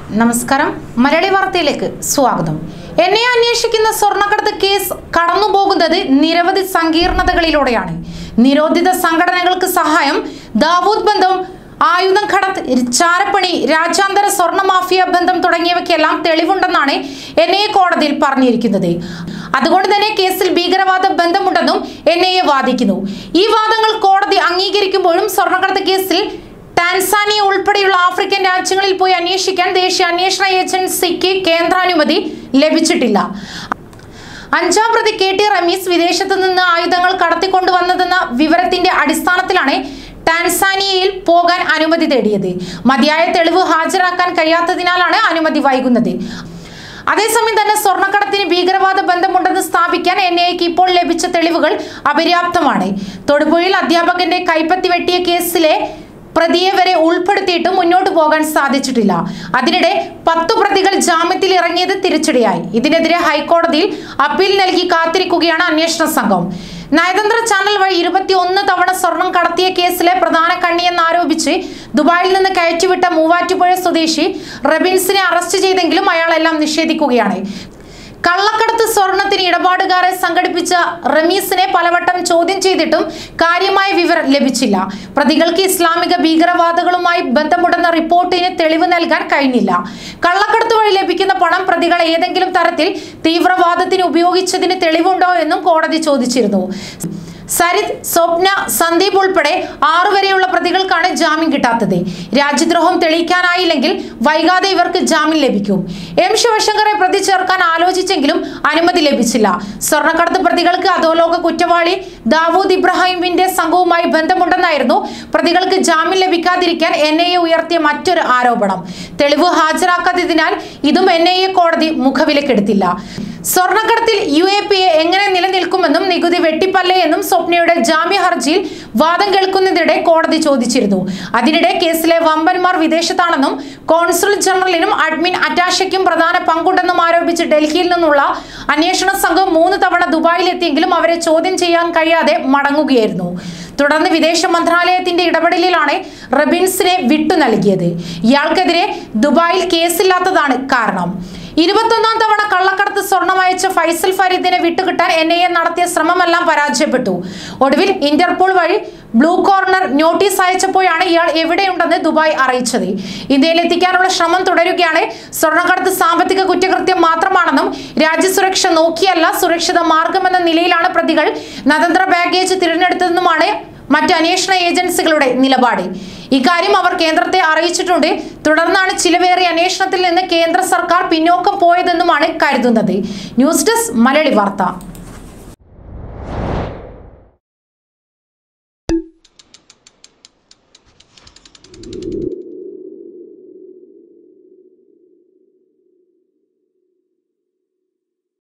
നമസ്കാരം മലയാളി വാർത്തയിലേക്ക് സ്വാഗതം എന്നെ അന്വേഷിക്കുന്ന സ്വർണ്ണക്കടത്ത് കേസ് കടന്നുപോകുന്നത് നിരവധി സങ്കീർണതകളിലൂടെയാണ് നിരോധിത സംഘടനകൾക്ക് സഹായം ദാവൂദ് ബന്ധം ആയുധം കടത്ത് ചാരപ്പണി രാജ്യാന്തര സ്വർണ്ണ മാഫിയ ബന്ധം തുടങ്ങിയവയ്ക്കെല്ലാം തെളിവുണ്ടെന്നാണ് എൻ ഐ എ കോടതിയിൽ പറഞ്ഞിരിക്കുന്നത് അതുകൊണ്ട് തന്നെ കേസിൽ ഭീകരവാദ ബന്ധമുണ്ടെന്നും എൻ ഐ എ വാദിക്കുന്നു ഈ വാദങ്ങൾ കോടതി അംഗീകരിക്കുമ്പോഴും സ്വർണ്ണക്കടത്ത് കേസിൽ ടാൻസാനിയ ഉൾപ്പെടെയുള്ള ആഫ്രിക്കൻ രാജ്യങ്ങളിൽ പോയി അന്വേഷിക്കാൻ ദേശീയ അന്വേഷണ ഏജൻസിക്ക് കേന്ദ്രാനുമതി ലഭിച്ചിട്ടില്ല അഞ്ചാം പ്രതി കെ ടി റമീസ് വിദേശത്തു നിന്ന് ആയുധങ്ങൾ കടത്തിക്കൊണ്ടുവന്നതെന്ന വിവരത്തിന്റെ അടിസ്ഥാനത്തിലാണ് ടാൻസാനിയയിൽ പോകാൻ അനുമതി തേടിയത് മതിയായ തെളിവ് ഹാജരാക്കാൻ കഴിയാത്തതിനാലാണ് അനുമതി വൈകുന്നത് അതേസമയം തന്നെ സ്വർണ്ണക്കടത്തിന് ഭീകരവാദ ബന്ധമുണ്ടെന്ന് സ്ഥാപിക്കാൻ എൻ ഐക്ക് ഇപ്പോൾ ലഭിച്ച തെളിവുകൾ അപര്യാപ്തമാണ് തൊടുപുഴയിൽ അധ്യാപകന്റെ കൈപ്പത്തി വെട്ടിയ കേസിലെ പ്രതിയെ വരെ ഉൾപ്പെടുത്തിയിട്ടും മുന്നോട്ട് പോകാൻ സാധിച്ചിട്ടില്ല അതിനിടെ പത്തു പ്രതികൾ ജാമ്യത്തിൽ ഇറങ്ങിയത് തിരിച്ചടിയായി ഇതിനെതിരെ ഹൈക്കോടതിയിൽ അപ്പീൽ നൽകി കാത്തിരിക്കുകയാണ് അന്വേഷണ സംഘം നയതന്ത്ര ചാനൽ വഴി ഇരുപത്തിയൊന്ന് തവണ സ്വർണം കടത്തിയ കേസിലെ പ്രധാന കണ്ണിയെന്നാരോപിച്ച് ദുബായിൽ നിന്ന് കയറ്റിവിട്ട മൂവാറ്റുപുഴ സ്വദേശി റബിൻസിനെ അറസ്റ്റ് ചെയ്തെങ്കിലും അയാളെല്ലാം നിഷേധിക്കുകയാണ് കള്ളക്കടത്ത് സ്വർണത്തിന് ഇടപാടുകാരെ സംഘടിപ്പിച്ച റമീസിനെ പലവട്ടം ചോദ്യം ചെയ്തിട്ടും കാര്യമായ വിവരം ലഭിച്ചില്ല പ്രതികൾക്ക് ഇസ്ലാമിക ഭീകരവാദികളുമായി ബന്ധമുണ്ടെന്ന റിപ്പോർട്ടിന് തെളിവ് നൽകാൻ കഴിഞ്ഞില്ല കള്ളക്കടത്ത് വഴി ലഭിക്കുന്ന പണം പ്രതികൾ ഏതെങ്കിലും തരത്തിൽ തീവ്രവാദത്തിന് ഉപയോഗിച്ചതിന് തെളിവുണ്ടോ എന്നും കോടതി ചോദിച്ചിരുന്നു സരിത് സ്വപ്ന സന്ദീപ് ഉൾപ്പെടെ ആറുവരെയുള്ള പ്രതികൾക്കാണ് ജാമ്യം കിട്ടാത്തത് രാജ്യദ്രോഹം തെളിയിക്കാനായില്ലെങ്കിൽ വൈകാതെ ഇവർക്ക് ജാമ്യം ലഭിക്കും എം ശിവശങ്കറെ പ്രതി ചേർക്കാൻ ആലോചിച്ചെങ്കിലും അനുമതി ലഭിച്ചില്ല സ്വർണ്ണക്കടത്ത് പ്രതികൾക്ക് അധോലോക കുറ്റവാളി ദാവൂദ് ഇബ്രാഹിമിന്റെ സംഘവുമായി ബന്ധമുണ്ടെന്നായിരുന്നു പ്രതികൾക്ക് ജാമ്യം ലഭിക്കാതിരിക്കാൻ എൻ ഐ എ ഉയർത്തിയ മറ്റൊരു ആരോപണം തെളിവ് ഹാജരാക്കാത്തതിനാൽ ഇതും എൻ ഐ എ കോടതി മുഖവിലക്കെടുത്തില്ല സ്വർണ്ണക്കടത്തിൽ യു എ പി എ എങ്ങനെ നിലനിൽക്കുമെന്നും നികുതി വെട്ടിപ്പല്ലേ എന്നും സ്വപ്നയുടെ ജാമ്യ ഹർജിയിൽ വാദം കേൾക്കുന്നതിനിടെ കോടതി ചോദിച്ചിരുന്നു അതിനിടെ കേസിലെ വമ്പന്മാർ വിദേശത്താണെന്നും കോൺസുൽ ജനറലിനും അഡ്മിൻ അറ്റാഷയ്ക്കും പ്രധാന പങ്കുണ്ടെന്നും ആരോപിച്ച് ഡൽഹിയിൽ നിന്നുള്ള അന്വേഷണ സംഘം മൂന്ന് തവണ ദുബായിലെത്തിയെങ്കിലും അവരെ ചോദ്യം ചെയ്യാൻ കഴിയാതെ മടങ്ങുകയായിരുന്നു തുടർന്ന് വിദേശ മന്ത്രാലയത്തിന്റെ ഇടപെടലിലാണ് റബിൻസിനെ വിട്ടു നൽകിയത് ഇയാൾക്കെതിരെ ദുബായിൽ കേസില്ലാത്തതാണ് കാരണം ഇരുപത്തൊന്നാം തവണ കള്ളക്കടത്ത് സ്വർണം അയച്ച ഫൈസൽ ഫരീദിനെ വിട്ടുകിട്ടാൻ എൻ ഐ എ നടത്തിയ ശ്രമമെല്ലാം പരാജയപ്പെട്ടു ഒടുവിൽ ഇന്റർപോൾ വഴി ബ്ലൂ കോർണർ നോട്ടീസ് അയച്ചപ്പോഴാണ് ഇയാൾ എവിടെയുണ്ടെന്ന് ദുബായ് അറിയിച്ചത് ഇന്ത്യയിൽ എത്തിക്കാനുള്ള ശ്രമം തുടരുകയാണ് സ്വർണ്ണക്കടത്ത് സാമ്പത്തിക കുറ്റകൃത്യം മാത്രമാണെന്നും രാജ്യസുരക്ഷ നോക്കിയല്ല സുരക്ഷിത മാർഗമെന്ന നിലയിലാണ് പ്രതികൾ നതന്ത്ര ബാഗേജ് തിരഞ്ഞെടുത്തതെന്നുമാണ് മറ്റ് അന്വേഷണ ഏജൻസികളുടെ നിലപാട് ഇക്കാര്യം അവർ കേന്ദ്രത്തെ അറിയിച്ചിട്ടുണ്ട് തുടർന്നാണ് ചിലവേറിയ അന്വേഷണത്തിൽ നിന്ന് കേന്ദ്ര സർക്കാർ പിന്നോക്കം പോയതെന്നുമാണ് കരുതുന്നത് ന്യൂസ് ഡെസ്ക് മലയാളി വാർത്ത